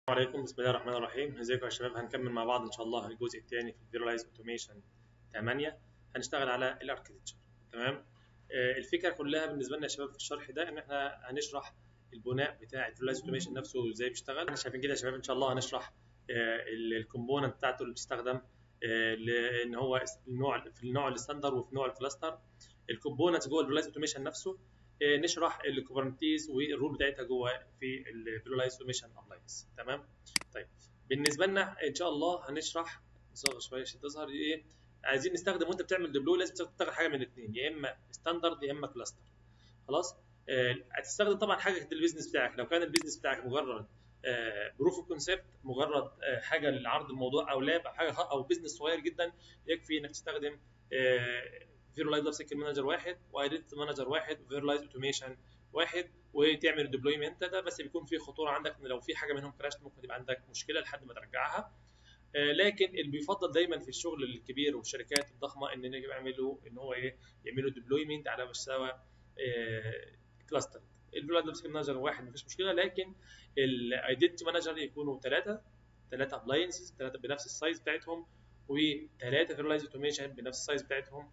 السلام عليكم بسم الله الرحمن الرحيم ازيكم يا شباب هنكمل مع بعض ان شاء الله الجزء الثاني في فيرلايز اوتوميشن 8 هنشتغل على الاركتكتشر تمام آه الفكره كلها بالنسبه لنا يا شباب في الشرح ده ان احنا هنشرح البناء بتاع الفيرلايز اوتوميشن نفسه ازاي بيشتغل احنا شايفين كده يا شباب ان شاء الله هنشرح آه الكومبوننت بتاعته اللي بتستخدم آه لان هو النوع في النوع الستاندر وفي نوع الكلاستر الكومبوننتس جوه الفيرلايز اوتوميشن نفسه نشرح الكوبرنتيز والرول بتاعتها جوه في الفيرلايز اوتوميشن ابلاينس تمام طيب بالنسبه لنا ان شاء الله هنشرح نصغر شويه عشان تظهر ايه عايزين نستخدم وانت بتعمل ديبلوي لازم تستخدم حاجه من الاثنين يا اما ستاندرد يا اما كلاستر خلاص آه هتستخدم طبعا حاجه البيزنس بتاعك لو كان البيزنس بتاعك مجرد آه بروف اوف كونسيبت مجرد آه حاجه لعرض الموضوع او لاب او حاجه او بيزنس صغير جدا يكفي انك تستخدم فيرلايز لايف سايكل مانجر واحد وايدنتي مانجر واحد وفيرلايز اوتوميشن واحد وتعمل ديبلويمنت ده بس بيكون في خطوره عندك ان لو في حاجه منهم كراشت ممكن يبقى عندك مشكله لحد ما ترجعها لكن اللي بيفضل دايما في الشغل الكبير والشركات الضخمه ان يعملوا ان هو ايه يعملوا ديبلويمنت على مستوى كلاستر الفيرلايز لايف سايكل مانجر واحد مفيش مشكله لكن الايدنتي مانجر يكونوا ثلاثه ثلاثه ابلاينسز ثلاثه بنفس السايز بتاعتهم وثلاثه فيرلايز اوتوميشن بنفس السايز بتاعتهم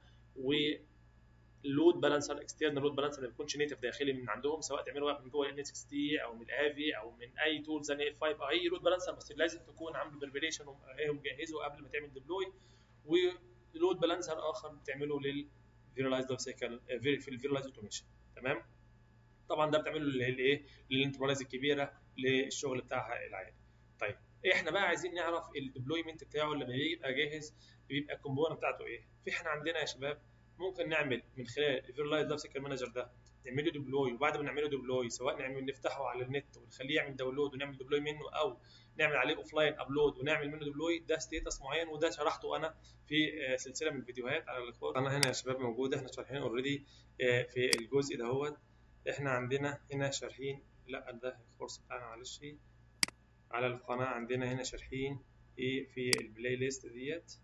ولود بالانسر اكسترنال لود بالانسر ما بيكونش نيتف داخلي من عندهم سواء تعمله من جوه ان 6 دي او من افي او من اي تول زي اف 5 او اي لود بالانسر بس لازم تكون عامله بريبريشن ومجهزه قبل ما تعمل ديبلوي ولود بالانسر اخر بتعمله للفيرلايز لايف سايكل في الفيرلايز اوتوميشن تمام طبعا ده بتعمله للايه للانتربرايز الكبيره للشغل بتاعها العادي طيب احنا بقى عايزين نعرف الديبلويمنت بتاعه لما بيبقى جاهز بيبقى الكومبوننت بتاعته ايه فاحنا عندنا يا شباب ممكن نعمل من خلال الفيرلايز لايف سايكل مانجر ده نعمله ديبلوي وبعد ما نعمله ديبلوي سواء نعمل نفتحه على النت ونخليه يعمل داونلود ونعمل ديبلوي منه او نعمل عليه اوف لاين ابلود ونعمل منه ديبلوي ده ستيتس معين وده شرحته انا في سلسله من الفيديوهات على الكورس انا هنا يا شباب موجوده احنا شارحين اوريدي في الجزء دهوت احنا عندنا هنا شارحين لا ده الكورس بتاعنا معلش على القناه عندنا هنا شارحين ايه في البلاي ليست ديت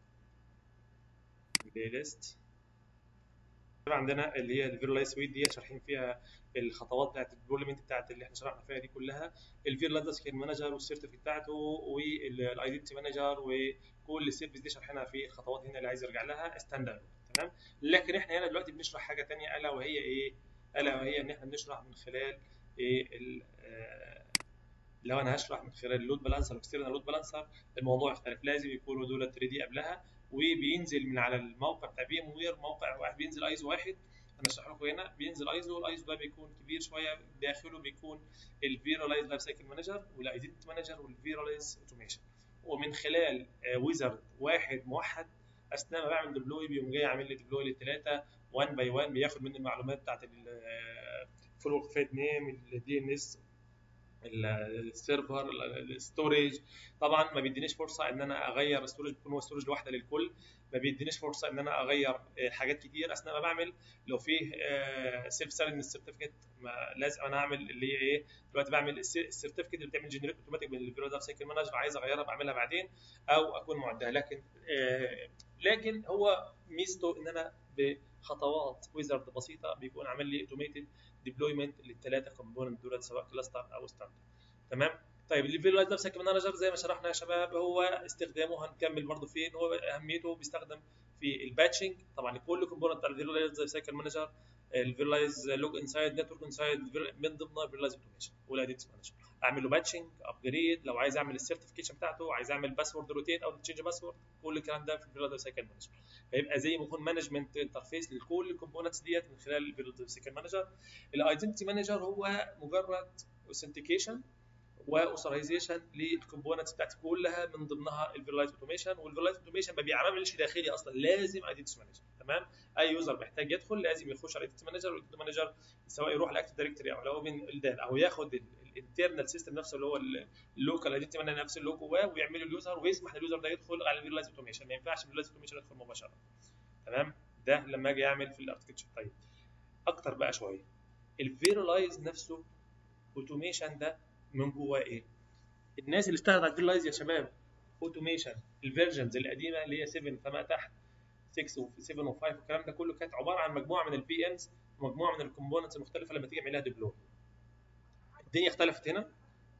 البلاي ليست عندنا اللي هي الفيرلايز سويت دي شارحين فيها الخطوات بتاعت الديفلوبمنت بتاعت اللي احنا شرحنا فيها دي كلها الفيرلايز سكيل مانجر والسيرتيفيكت بتاعته والايدنتي مانجر وكل السيرفيس دي شارحينها في الخطوات هنا اللي عايز يرجع لها ستاندرد تمام لكن احنا هنا دلوقتي بنشرح حاجه ثانيه الا وهي ايه؟ الا وهي ان احنا بنشرح من خلال ايه لو انا هشرح من خلال اللود بالانسر واكسترنال لود بالانسر الموضوع يختلف لازم يكونوا دول 3 دي قبلها وبينزل من على الموقع بتاع بي ام وير موقع واحد بينزل ايزو واحد انا اشرح لكم هنا بينزل ايزو الايزو ده بيكون كبير شويه داخله بيكون الفيرالايز لايف سايكل مانجر والايدنتي مانجر والفيرالايز اوتوميشن ومن خلال ويزرد واحد موحد اثناء ما بعمل ديبلوي بيقوم جاي عامل لي ديبلوي للثلاثه 1 باي 1 بياخد مني المعلومات بتاعت الفول فيد نيم الدي ان اس السيرفر الستورج طبعا ما بيدينيش فرصه ان انا اغير الستورج بيكون هو ستورج لوحده للكل ما بيدينيش فرصه ان انا اغير حاجات كتير اثناء ما بعمل لو فيه سيلف سيلنج سيرتيفيكت لازم انا اعمل اللي هي ايه دلوقتي بعمل السيرتيفيكت اللي بتعمل جنريت اوتوماتيك من الفيرو سايكل مانجر عايز اغيرها بعملها بعدين او اكون معدها لكن لكن هو ميزته ان انا بخطوات ويزرد بسيطه بيكون عامل لي اوتوميتد ديبلويمنت للثلاثه كومبوننت دول سواء كلاستر او ستاندرد تمام طيب الفيرلايز لايف سايكل مانجر زي ما شرحنا يا شباب هو استخدامه هنكمل برضه فين هو اهميته بيستخدم في الباتشنج طبعا كل كومبوننت بتاع الفيرلايز لايف سايكل مانجر الفيرلايز لوج انسايد نتورك انسايد من ضمنها فيرلايز اوتوميشن والايدنتي مانجر اعمل له باتشنج ابجريد لو عايز اعمل السيرتيفيكيشن بتاعته عايز اعمل باسورد روتيت او تشينج باسورد كل الكلام ده في الفيرلايز لايف سايكل مانجر فيبقى زي ما يكون مانجمنت انترفيس لكل الكومبوننتس ديت من خلال الفيرلايز لايف سايكل مانجر الايدنتي مانجر هو مجرد اوثنتيكيشن واوثرايزيشن للكومبوننتس بتاعتي كلها من ضمنها الفيرلايز اوتوميشن والفيرلايز اوتوميشن ما بيعملش داخلي اصلا لازم ايدنتي مانجر تمام اي يوزر محتاج يدخل لازم يخش على ايدنتي مانجر والايدنتي مانجر سواء يروح الاكتف دايركتوري او على من الدال او ياخد الانترنال سيستم نفسه اللي هو اللوكال ايدنتي مانجر نفس اللي جواه ويعمل اليوزر ويسمح لليوزر ده يدخل على الفيرلايز اوتوميشن ما ينفعش الفيرلايز اوتوميشن يدخل مباشره تمام ده لما اجي اعمل في الاركتكتشر طيب اكتر بقى شويه الفيرلايز نفسه اوتوميشن ده من جواه ايه الناس اللي اشتغلت على الفيرلايز يا شباب اوتوميشن الفيرجنز القديمه اللي هي 7 فما تحت 6 و 7 و5 والكلام ده كله كانت عباره عن مجموعه من البي امز ومجموعه من الكومبوننتس المختلفه لما تيجي تعمل لها ديبلوي الدنيا اختلفت هنا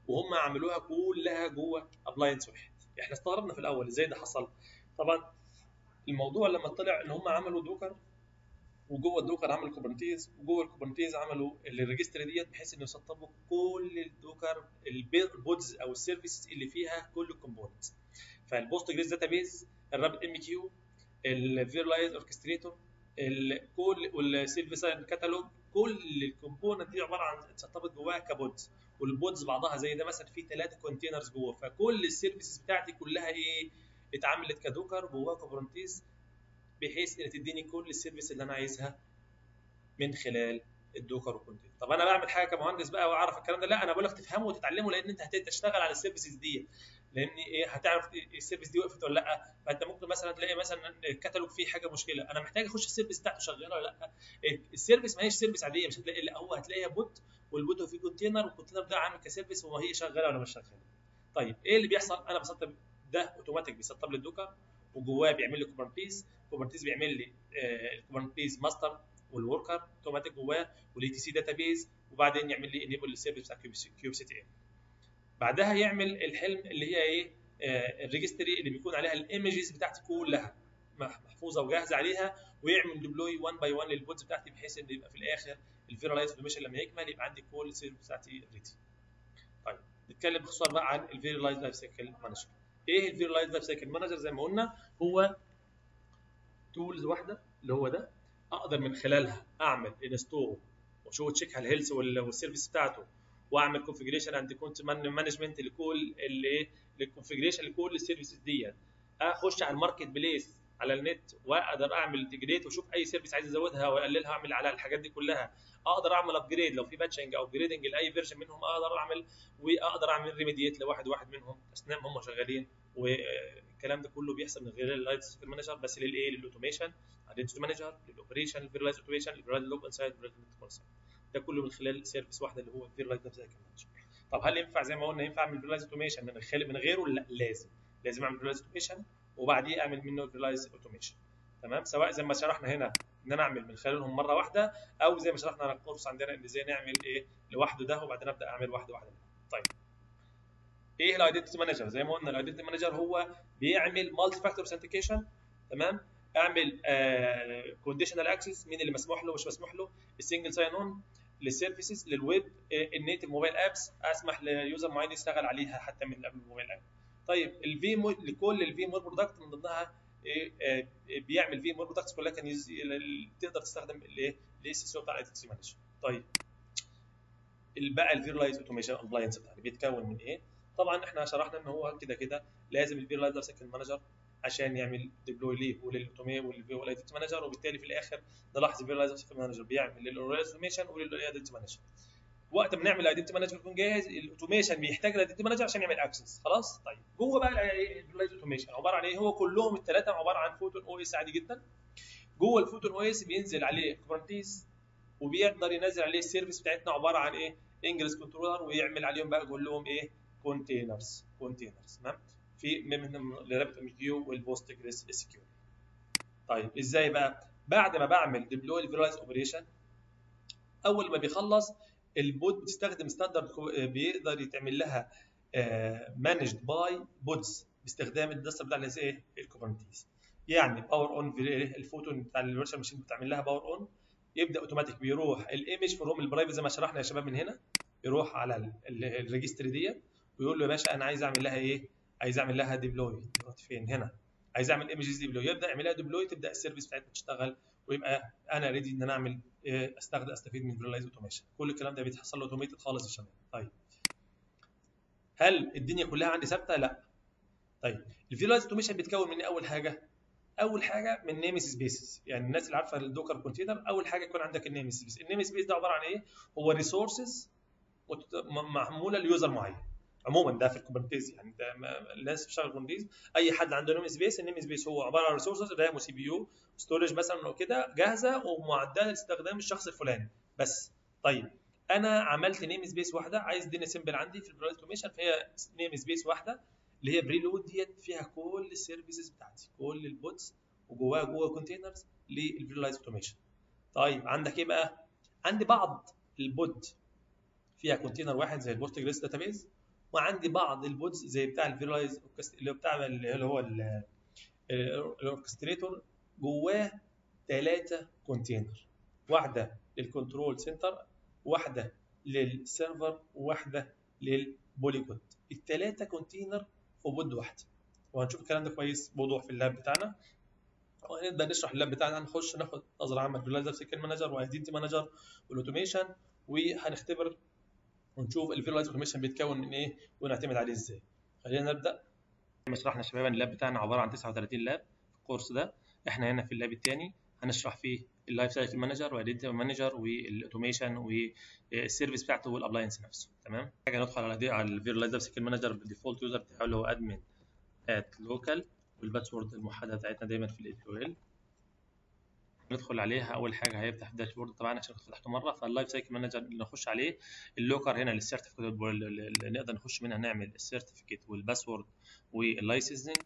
وهم عملوها كلها جوه ابلاينس واحد احنا استغربنا في الاول ازاي ده حصل طبعا الموضوع لما طلع ان هم عملوا دوكر وجوه الدوكر عملوا كوبرنتيز وجوه الكوبرنتيز عملوا الريجستري ديت بحيث انه يسطبوا كل الدوكر البودز او السيرفيسز اللي فيها كل الكومبوننتس فالبوست جريس داتابيز الرابط ام كيو الفيرلايز اوركستريتور كل والسيلف ساين كاتالوج كل الكومبوننت دي عباره عن اتسطبت جواها كبودز والبودز بعضها زي ده مثلا في ثلاثه كونتينرز جوه فكل السيرفيسز بتاعتي كلها ايه اتعملت كدوكر جواها كوبرنتيز بحيث ان تديني كل السيرفيس اللي انا عايزها من خلال الدوكر وكونتينر طب انا بعمل حاجه كمهندس بقى واعرف الكلام ده لا انا بقول لك تفهمه وتتعلمه لان انت هتشتغل على السيرفيسز دي لان ايه هتعرف السيرفيس دي وقفت ولا لا فانت ممكن مثلا تلاقي مثلا الكتالوج فيه حاجه مشكله انا محتاج اخش السيرفيس بتاعته شغاله ولا لا السيرفيس ما هيش سيرفيس عاديه مش هتلاقي لا هو هتلاقيها بوت والبوت فيه كونتينر والكونتينر ده عامل كسيرفيس وهي شغاله ولا مش شغاله طيب ايه اللي بيحصل انا بسطب ده اوتوماتيك بيسطب لي الدوكر وجواه بيعمل لي كوبرنتيز كوبرنتيز بيعمل لي الكوبرنتيز ماستر والوركر اوتوماتيك جواه والاي تي سي داتابيز وبعدين يعمل لي انيبل للسيرفيس بتاع كيوب سي تي ام بعدها يعمل الحلم اللي هي ايه آه الريجستري اللي بيكون عليها الايمجز بتاعتي كلها محفوظه وجاهزه عليها ويعمل ديبلوي 1 باي 1 للبودز بتاعتي بحيث ان يبقى في الاخر الفيرالايز اوتوميشن لما يكمل يبقى عندي كل السيرفيس بتاعتي ريدي. طيب نتكلم باختصار بقى عن الفيرالايز لايف سايكل مانجر. ايه الفيرالايز لايف سايكل مانجر زي ما قلنا هو تولز واحده اللي هو ده اقدر من خلالها اعمل انستول وشو تشيك على الهيلث والسيرفيس بتاعته واعمل كونفجريشن اند كنت مانجمنت لكل الايه للكونفجريشن لكل السيرفيسز دي اخش على الماركت بليس على النت واقدر اعمل انتجريت واشوف اي سيرفيس عايز ازودها واقللها اعمل على الحاجات دي كلها اقدر اعمل ابجريد لو في باتشنج او جريدنج لاي فيرجن منهم اقدر اعمل واقدر اعمل ريميديت لواحد واحد منهم اثناء ما هم شغالين والكلام ده كله بيحصل من غير اللايت سيستم مانجر بس للايه للاوتوميشن ايدنتيتي مانجر للاوبريشن الفيرلايز اوتوميشن الفيرلايز لوج انسايد ده كله من خلال سيرفيس واحده اللي هو فيرلايز سايكل مانجر طب هل ينفع زي ما قلنا ينفع اعمل فيرلايز اوتوميشن من خلال من غيره لا لازم لازم اعمل فيرلايز اوتوميشن وبعديه اعمل منه فيرلايز اوتوميشن تمام سواء زي ما شرحنا هنا ان انا اعمل من خلالهم مره واحده او زي ما شرحنا على الكورس عندنا ان ازاي نعمل ايه لوحده ده وبعدين ابدا اعمل واحده واحده طيب ايه الايدنتيتي مانجر زي ما قلنا الايدنتيتي مانجر هو بيعمل مالتي فاكتور اوثنتيكيشن تمام اعمل كونديشنال اكسس مين اللي مسموح له ومش مسموح له السنجل ساين اون للسيرفيسز للويب النيتف موبايل ابس اسمح ليوزر معين يشتغل عليها حتى من قبل الموبايل اب طيب الفي مو لكل الفي مور برودكت من ضمنها إيه بيعمل في مور برودكتس كلها كان يز... تقدر تستخدم الايه الاس اس او بتاع الايدنتيتي مانجر طيب بقى الفيرلايز اوتوميشن ابلاينس بتاعنا بيتكون من ايه؟ طبعا احنا شرحنا ان هو كده كده لازم الفيرلايزر سيكل مانجر عشان يعمل ديبلوي ليه وللاوتومي والايدنتي مانجر وبالتالي في الاخر نلاحظ الفيرلايزر سيكل مانجر بيعمل للاوتوميشن وللايدنتي مانجر وقت ما نعمل الايدنتي مانجر يكون جاهز الاوتوميشن بيحتاج الايدنتي مانجر عشان يعمل اكسس خلاص طيب جوه بقى الفيرلايز اوتوميشن عباره عن ايه هو كلهم الثلاثه عباره عن فوتون او اس عادي جدا جوه الفوتون او اس بينزل عليه كوبرنتيز وبيقدر ينزل عليه السيرفيس بتاعتنا عباره عن ايه انجلس كنترولر ويعمل عليهم بقى كلهم ايه كونتينرز كونتينرز تمام في منهم الرابط ام كيو والبوست جريس اس كيو طيب ازاي بقى بعد ما بعمل ديبلوي الفيرلايز اوبريشن اول ما بيخلص البود بتستخدم ستاندرد بيقدر يتعمل لها مانجد باي بودز باستخدام الدستر بتاع ايه الكوبرنتيز يعني باور اون الفوتون بتاع الفيرشوال ماشين بتعمل لها باور اون يبدا اوتوماتيك بيروح الايمج فروم البرايفت زي ما شرحنا يا شباب من هنا يروح على الريجستري ديت ويقول له يا باشا انا عايز اعمل لها ايه؟ عايز اعمل لها ديبلوي فين هنا عايز اعمل ايمجز ديبلوي يبدا يعمل لها ديبلوي تبدا السيرفيس بتاعتها تشتغل ويبقى انا ريدي ان انا اعمل إيه استخدم استفيد من فيرلايز اوتوميشن كل الكلام ده بيتحصل له اوتوميتد خالص يا شباب طيب هل الدنيا كلها عندي ثابته؟ لا طيب الفيرلايز اوتوميشن بيتكون من اول حاجه اول حاجه من نيم سبيسز يعني الناس اللي عارفه الدوكر كونتينر اول حاجه يكون عندك النيم سبيس النيم سبيس ده عباره عن ايه هو ريسورسز معموله ليوزر معين عموما ده في الكوبرنتيز يعني ده الناس بتشتغل كوبرنتيز اي حد عنده نيم سبيس النيم سبيس هو عباره عن ريسورسز رام وسي بي يو ستورج مثلا وكده جاهزه ومعدله لاستخدام الشخص الفلاني بس طيب انا عملت نيم سبيس واحده عايز دي سيمبل عندي في البرايت اوتوميشن فهي نيم سبيس واحده اللي هي بريلود ديت فيها كل السيرفيسز بتاعتي كل البوتس وجواها جوه كونتينرز للفيرلايز اوتوميشن طيب عندك ايه بقى عندي بعض البود فيها كونتينر واحد زي البوست جريس داتابيز وعندي بعض البودز زي بتاع الفيرلايز اللي هو بتاع اللي هو الاوركستريتور جواه ثلاثه كونتينر واحده للكنترول سنتر واحده للسيرفر وواحده للبوليجون الثلاثه كونتينر في بود واحده وهنشوف الكلام ده كويس بوضوح في اللاب بتاعنا ونبدا نشرح اللاب بتاعنا هنخش ناخد نظره عامه في اللايزر سيكل مانجر وايدنتي مانجر والاوتوميشن وهنختبر ونشوف الفيرلايز اوتوميشن بيتكون من ايه ونعتمد عليه ازاي خلينا نبدا ما شرحنا يا شباب اللاب بتاعنا عباره عن 39 لاب في الكورس ده احنا هنا في اللاب الثاني هنشرح فيه اللايف سايكل مانجر والايدنتي مانجر والاوتوميشن والسيرفيس بتاعته والابلاينس نفسه تمام حاجه ندخل على على الفيرلايز سايكل مانجر بالديفولت يوزر بتاعه اللي هو ادمن ات لوكال والباسورد المحدده بتاعتنا دايما في الاي كيو ال ندخل عليها اول حاجه هيفتح الداشبورد طبعا عشان كنت فتحته مره فاللايف سايكل مانجر اللي نخش عليه اللوكر هنا للسيرتيفيكت اللي نقدر نخش منها نعمل السيرتيفيكت والباسورد واللايسنسنج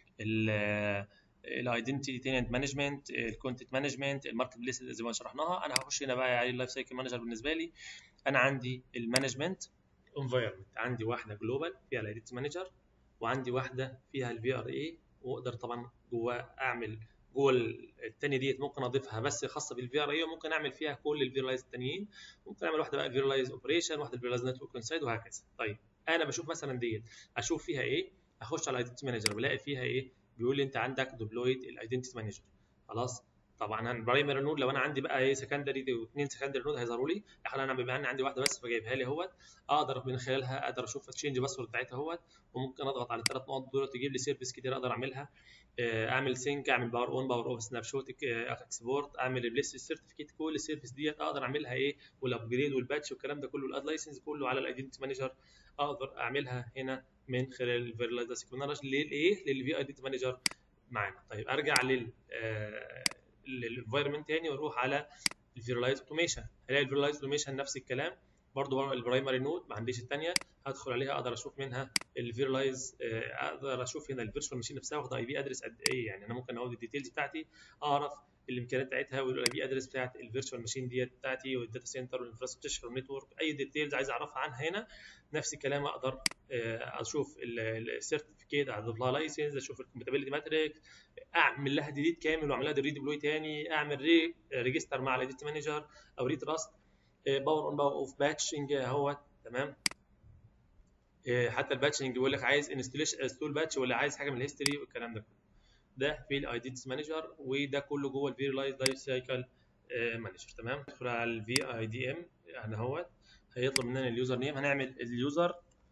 الايدنتي تيننت مانجمنت الكونتنت مانجمنت الماركت بليس زي ما شرحناها انا هخش هنا بقى على اللايف سايكل مانجر بالنسبه لي انا عندي المانجمنت انفايرمنت عندي واحده جلوبال فيها الايدنتي مانجر وعندي واحده فيها الفي ار اي واقدر طبعا جواه اعمل جوه الثانيه ديت ممكن اضيفها بس خاصه بالفي ار اي وممكن اعمل فيها كل الفيرلايز الثانيين ممكن اعمل واحده بقى فيرلايز اوبريشن واحده فيرلايز نتورك انسايد وهكذا طيب انا بشوف مثلا ديت اشوف فيها ايه اخش على الايدنتي مانجر بلاقي فيها ايه بيقول لي انت عندك ديبلويد الايدنتي مانجر خلاص طبعا انا برايمري نود لو انا عندي بقى ايه سكندري واثنين سكندري نود هيظهروا لي احنا انا بما ان عندي واحده بس فجايبها لي اهوت اقدر من خلالها اقدر اشوف تشينج باسورد بتاعتها اهوت وممكن اضغط على الثلاث نقط دول تجيب لي سيرفيس كتير اقدر اعملها اعمل سينك اعمل باور اون باور اوف سناب شوت اكسبورت اعمل ريبليس سيرتيفيكيت كل السيرفيس ديت اقدر اعملها ايه والابجريد والباتش والكلام ده كله الاد لايسنس كله على الايدنتي مانجر اقدر اعملها هنا من خلال الفيرلايز سيكونرج للايه للفي ايدنتي مانجر معانا طيب ارجع لل للانفايرمنت تاني واروح على الفيرلايز اوتوميشن هلاقي الفيرلايز اوتوميشن نفس الكلام برضو البرايمري نود ما عنديش الثانيه هدخل عليها اقدر اشوف منها الفيرلايز اقدر اشوف هنا الفيرتشوال ماشين نفسها واخده اي بي ادرس قد ايه يعني انا ممكن اخد الديتيلز بتاعتي اعرف الامكانيات بتاعتها والاي بي ادرس بتاعت الفيرتشوال ماشين ديت بتاعتي والداتا سنتر والانفراستراكشر والنتورك اي ديتيلز عايز اعرفها عنها هنا نفس الكلام اقدر اشوف السيرتيفيكيت اضيف لها لايسنس اشوف الكومباتيبلتي ماتريك اعمل لها ديليت كامل واعمل لها ري ديبلوي تاني اعمل ري ريجستر مع الايدنتي مانجر او ري تراست باور اون باور اوف باتشنج اهوت تمام حتى الباتشنج بيقول لك عايز انستليشن انستول باتش ولا عايز حاجه من الهيستوري والكلام ده كله ده في الايدنتي مانجر وده كله جوه الفيرلايز لايف سايكل مانجر تمام ندخل على الفي اي دي ام يعني اهوت هيطلب مننا اليوزر نيم هنعمل اليوزر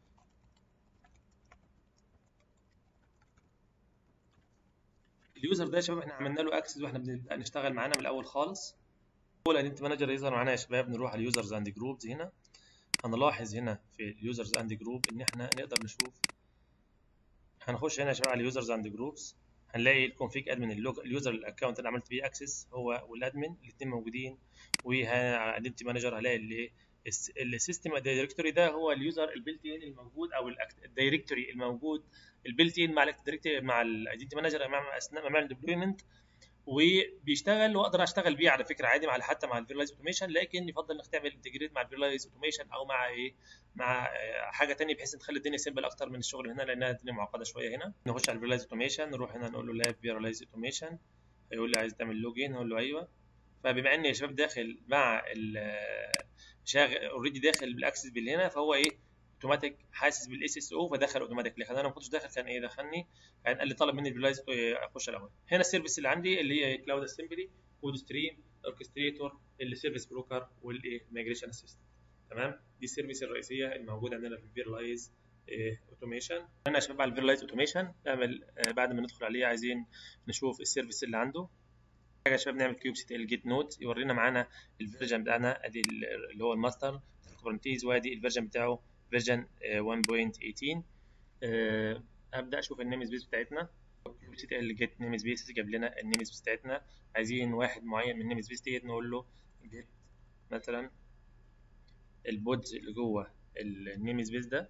اليوزر ده يا شباب احنا عملنا له اكسس واحنا بنبدا نشتغل معانا من الاول خالص هو الايدنتي مانجر يظهر معانا يا شباب نروح على اليوزرز اند جروبز هنا هنلاحظ هنا في اليوزرز اند جروب ان احنا نقدر نشوف هنخش هنا يا شباب على اليوزرز اند جروبز هنلاقي الكونفيج ادمن اليوزر الاكونت اللي عملت بيه اكسس هو والادمن الاثنين موجودين وهنا ايدنتي مانجر هلاقي اللي السيستم دايركتوري ده هو اليوزر البيلت ان الموجود او الدايركتوري الموجود البيلت ان مع الدايركتوري مع الايدنتي مانجر مع اثناء ما بعمل ديبلويمنت وبيشتغل واقدر اشتغل بيه على فكره عادي مع حتى مع الفيرلايز اوتوميشن لكن يفضل انك تعمل انتجريت مع الفيرلايز اوتوميشن او مع ايه مع حاجه ثانيه بحيث تخلي الدنيا سيمبل اكتر من الشغل هنا لانها الدنيا معقده شويه هنا نخش على الفيرلايز اوتوميشن نروح هنا نقول له لاب فيرلايز اوتوميشن هيقول لي عايز تعمل لوجين نقول له ايوه فبما ان يا شباب داخل مع شاغل اوريدي داخل بالاكسس بال هنا فهو ايه اوتوماتيك حاسس بالاس اس او فدخل اوتوماتيك لكن انا ما كنتش داخل كان ايه دخلني كان قال لي طلب مني الفيرلايز اخش الاول هنا السيرفيس اللي عندي اللي هي كلاود اسمبلي كود ستريم اوركستريتور السيرفيس بروكر والايه مايجريشن اسيستنت تمام دي السيرفيس الرئيسيه الموجوده عندنا في الفيرلايز اوتوميشن انا يا شباب على الفيرلايز اوتوميشن نعمل بعد ما ندخل عليه عايزين نشوف السيرفيس اللي عنده حاجه يا شباب نعمل كيوب سي ال جيت نود يورينا معانا الفيرجن بتاعنا ادي اللي هو الماستر كوبرنتيز وادي الفيرجن بتاعه فيرجن 1.18 ابدا اشوف النيم سبيس بتاعتنا كيوب سي ال جيت نيم سبيس جاب لنا النيم سبيس بتاعتنا عايزين واحد معين من النيم سبيس ديت نقول له جيت مثلا البودز اللي جوه النيم سبيس ده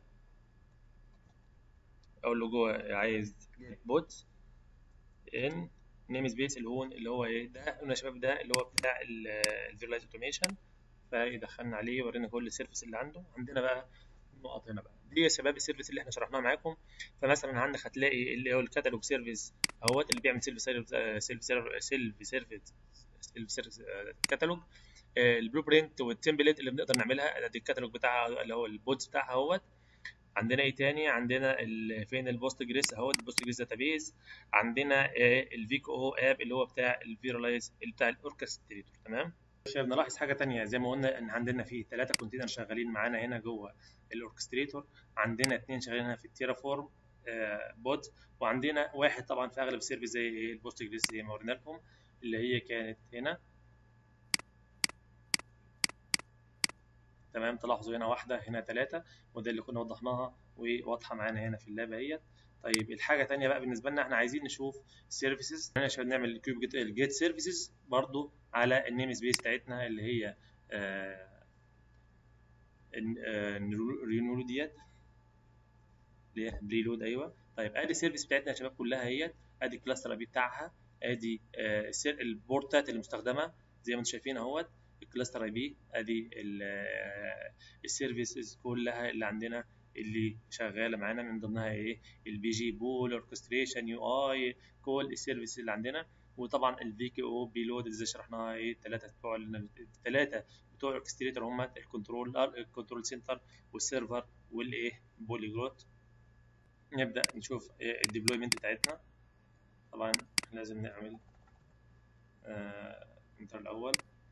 اقول له جوه عايز بودز ان نيم سبيس اللي هو اللي هو ايه ده قلنا يا شباب ده اللي هو بتاع الفيرلايز اوتوميشن فيدخلنا عليه يورينا كل السيرفيس اللي عنده عندنا بقى النقط هنا بقى دي يا شباب السيرفيس اللي احنا شرحناها معاكم فمثلا عندك هتلاقي اللي هو الكتالوج سيرفيس اهوت اللي بيعمل سيلف سيرف سيلف سيرف سيلف سيرفيس سيلف سيرف كتالوج البلو برينت والتمبلت اللي بنقدر نعملها ادي الكتالوج بتاعها اللي هو البودز بتاعها اهوت عندنا ايه تاني عندنا ال- فين البوست جريس اهوت البوست جريس داتابيز عندنا الفيك او اب اللي هو بتاع الفيرالايز بتاع الاوركستريتور تمام شباب نلاحظ حاجه تانية زي ما قلنا ان عندنا في ثلاثه كونتينر شغالين معانا هنا جوه الاوركستريتور عندنا اثنين شغالين هنا في التيرافورم بود وعندنا واحد طبعا في اغلب السيرفيس زي البوست جريس زي ما ورينا لكم اللي هي كانت هنا تمام تلاحظوا هنا واحده هنا ثلاثه وده اللي كنا وضحناها وواضحه معانا هنا في اللاب اهيت طيب الحاجه تانية بقى بالنسبه لنا احنا عايزين نشوف سيرفيسز هنا عشان نعمل الكيوب جيت الجيت سيرفيسز برضو على النيم سبيس بتاعتنا اللي هي رينولو ديت اللي هي بريلود ايوه طيب ادي السيرفيس بتاعتنا يا شباب كلها اهيت ادي الكلاستر اي بي بتاعها ادي آه البورتات المستخدمه زي ما انتم شايفين اهوت الكلاستر اي بي ادي السيرفيسز كلها اللي عندنا اللي شغاله معانا من ضمنها ايه البي جي بول اوركستريشن يو اي كل السيرفيس اللي عندنا وطبعا الفي كي او بيلود اللي زي شرحناها ايه الثلاثه بتوع الثلاثه بتوع الاوركستريتور هم الكنترول الكنترول سنتر والسيرفر والايه بوليجلوت نبدا نشوف الديبلويمنت بتاعتنا طبعا لازم نعمل آه انتر الاول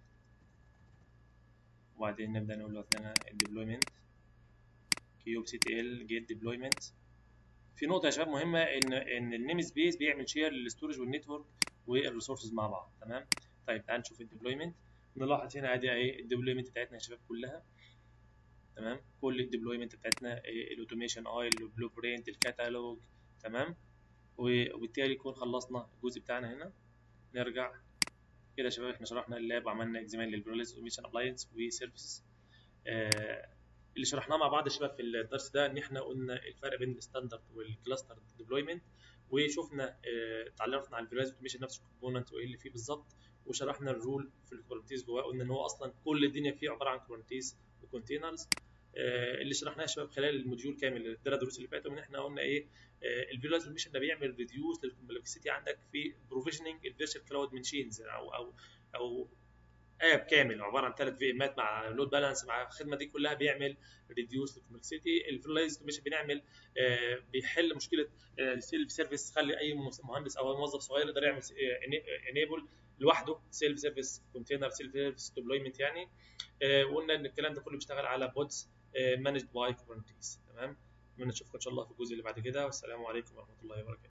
وبعدين نبدا نقول له لنا الديبلويمنت كيوب سي تي ال جيت ديبلويمنت في نقطه يا شباب مهمه ان ان النيم سبيس بيعمل شير للستورج والنتورك والريسورسز مع بعض تمام طيب تعال نشوف الديبلويمنت نلاحظ هنا ادي اهي الديبلويمنت بتاعتنا يا شباب كلها تمام كل الديبلويمنت بتاعتنا الاوتوميشن اي البلو برينت الكتالوج تمام وبالتالي يكون خلصنا الجزء بتاعنا هنا نرجع كده يا شباب احنا شرحنا اللاب وعملنا اكزامان للبروليس اوتوميشن ابلاينس وسيرفيسز آه اللي شرحناه مع بعض يا شباب في الدرس ده ان احنا قلنا الفرق بين الستاندرد والكلاستر ديبلويمنت وشفنا اه اتعرفنا على الفيراليز اوتوميشن نفسه الكومبوننت وايه اللي فيه بالظبط وشرحنا الرول في الكوبرنتيز جواه قلنا ان هو اصلا كل الدنيا فيه عباره عن كوبرنتيز وكونتينرز اه اللي شرحناه يا شباب خلال الموديول كامل الثلاث دروس اللي فاتوا ان احنا قلنا ايه اه الفيراليز اوتوميشن ده بيعمل ريديوس للكومبلكسيتي عندك في بروفيشننج الفيرشوال كلاود ماشينز او او او اب كامل عباره عن ثلاث في امات مع لود بالانس مع الخدمه دي كلها بيعمل ريديوس للكومبلكسيتي الفيرلايز اوتوميشن بيعمل آه بيحل مشكله السيلف سيرفيس تخلي اي مهندس او موظف صغير يقدر يعمل انيبل لوحده سيلف سيرفيس كونتينر سيلف سيرفيس ديبلويمنت يعني آه وقلنا ان الكلام ده كله بيشتغل على بودز مانجد باي كوبرنتيز تمام نشوفكم ان شاء الله في الجزء اللي بعد كده والسلام عليكم ورحمه الله وبركاته